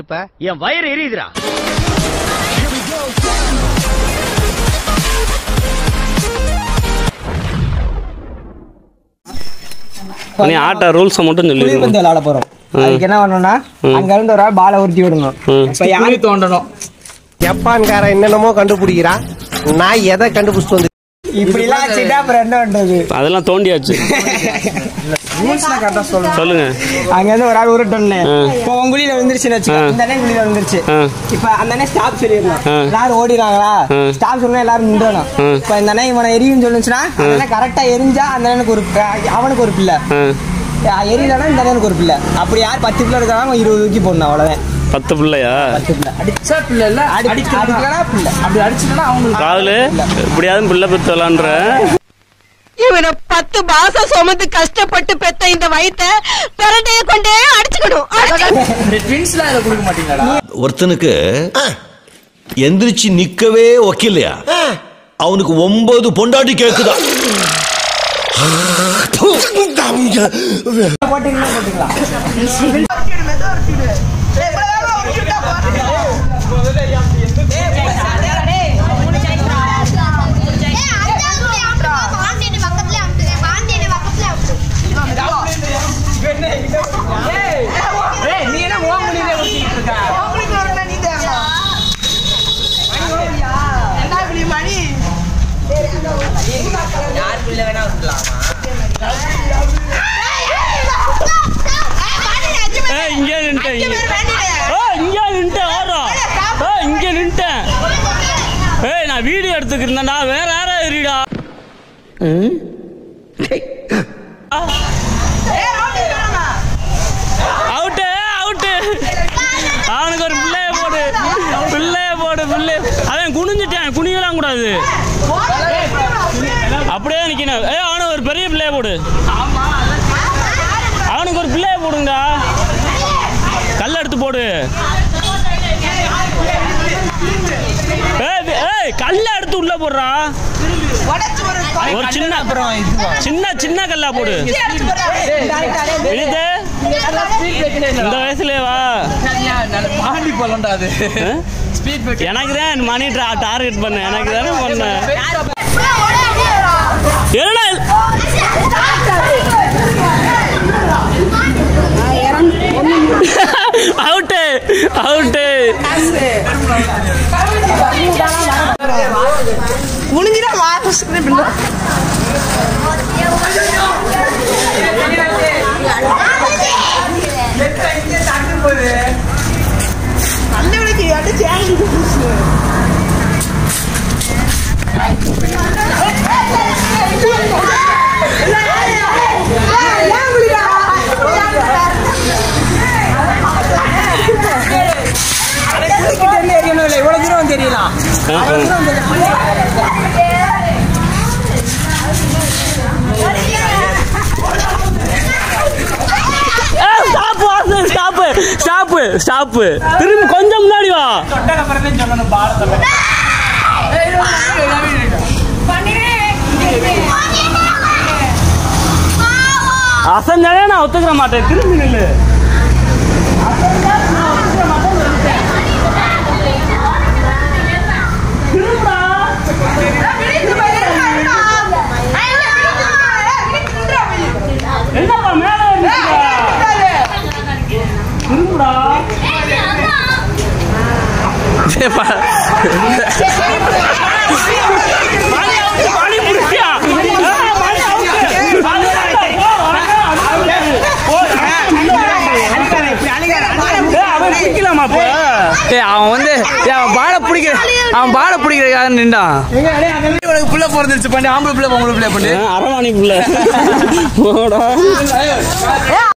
இப்ப என் வயிறு எரியுதுடா நீ ஆட்ட ரூல்ஸை மட்டும் சொல்லி புளிப்பந்து விளையாட போறோம் அதுக்கு என்ன பண்ணணும்னா அங்க இருந்து ஒரு ஆள் பாலை உருட்டி விடணும் இப்ப யாரு தோண்டணும் ஜப்பான்காரன் என்னென்னமோ கண்டுபிடிக்கிறான் நான் எதை கண்டுபிடிச்சிட்டு வந்து இப்படி எல்லாம் வச்சுட்டா அப்புறம் என்ன பண்றது அதெல்லாம் தோண்டியாச்சு சொல்லுங்க அங்க இருந்து ஒரு ஆள் உருட்டணும் இப்போ உங்க குழியில விழுந்துருச்சுன்னு வச்சுக்கோ இந்த அண்ணன் குழியில விழுந்துருச்சு ஆ. இப்ப அந்த அண்ணன் ஸ்டாப் சொல்லிடணும் ஆ. எல்லாரும் ஓடிடுறாங்களா ஆ. ஸ்டாப் சொன்னா எல்லாரும் நின்றணும் ஆ. இப்ப இந்த அண்ணன் இவனை எரியும் சொல்லுச்சுன்னா அந்த அண்ணன் கரெக்டா எரிஞ்சா அந்த அண்ணனுக்கு ஒரு அவனுக்கு ஒரு பிள்ளை ஆ, எரியலன்னா இந்த அண்ணனுக்கு ஒரு பிள்ளை அப்படி யார் பத்து பிள்ளை இருக்காங்க இருபது தூக்கி போடணும் அவ்வளவுதான் பத்து பிள்ளையா பத்து பிள்ளை அடிச்சா பிள்ளை இல்ல அடி- அடிக்கலனா பிள்ளை அப்படி அடிச்சுட்டா அவங்களுக்கு காதலு இப்படியாவது பிள்ளை பெத்து விளாண்டுற இவனை பத்து மாசம் சுமந்து கஷ்டப்பட்டு பெத்த இந்த வயித்தை பிரண்டைய கொண்டே அடிச்சுக்கணும் அடிச்சு- ட்வின்ஸ்லாம் இதை கொடுக்க மாட்டீங்களாடா ஒருத்தனுக்கு எந்திரிச்சு நிக்கவே ஒக்கில்லையா அவனுக்கு ஒன்பது பொண்டாட்டி கேக்குதா போட்டீங்களா போட்டீங்களா நீ என்ன உன் முடியல ஒட்டிட்டு இருக்க ஏய், இங்கே நின்னுட்டேன், இங்கே. ஏய், இங்கே நின்னுட்டேன், ஓடுறா. ஏய், இங்கே நின்னுட்டேன். ஏய், நான் வீடியோ எடுத்துக்கிறேன்டா வேற யாரா எரிடா அவுட்டு அவுட்டு அவனுக்கு ஒரு பிள்ளைய போடு பிள்ளைய போடு பிள்ளை அவன் குனிஞ்சிட்டான் குனியலாம் கூடாது அப்படியே நிக்கணும் ஏய் அவனுக்கு ஒரு பெரிய பிள்ளைய போடு அவனுக்கு ஒரு பிள்ளைய போடுங்கடா கல் எடுத்து போடு ஏய், ஏய் கல்ல எடுத்து உள்ள போடுறா ஒரு சின்ன சின்ன சின்ன கல்லா போடு வினிதே, இந்த வயசுலயே வா மாண்டி போலண்டா அது ஆ? ஸ்பீட் பிரேக் எனக்கு தான் மணி டார்கெட் பண்ண எனக்கு தானே பண்ண என்னடா இது? அவுட்டு அவுட்டு இவ்வளவு தூரம் தெரியலாம் ஸ்டாப் ஸ்டாப் ஸ்டாப் ஸ்டாப் திரும்பி கொஞ்சம் முன்னாடி வா அசஞ்சாலே நான் ஒத்துக்கிற மாட்டேன் திரும்பி நில்லு என்னப்பா மேல திரும்புடா பாணி அவுட்டு, பாணி புடிச்சியா? ஆ, பாணி அவுட்டு. பாணி அவுட்டு. போ, வணக்கம். போ, ஏய், அவன் பிடிக்கலாமா அப்ப? ஏய் அவன் வந்து ஏய், அவன் பாலை பிடிக்கிற அவன் பாலை பிடிக்கிறதுக்காக நின்றான் உனக்கு புள்ள பிறந்துருச்சு பண்ணி ஆம்பளை பிள்ளை பொம்பளை பிள்ளை பண்ணி அரவாணி புள்ள போடா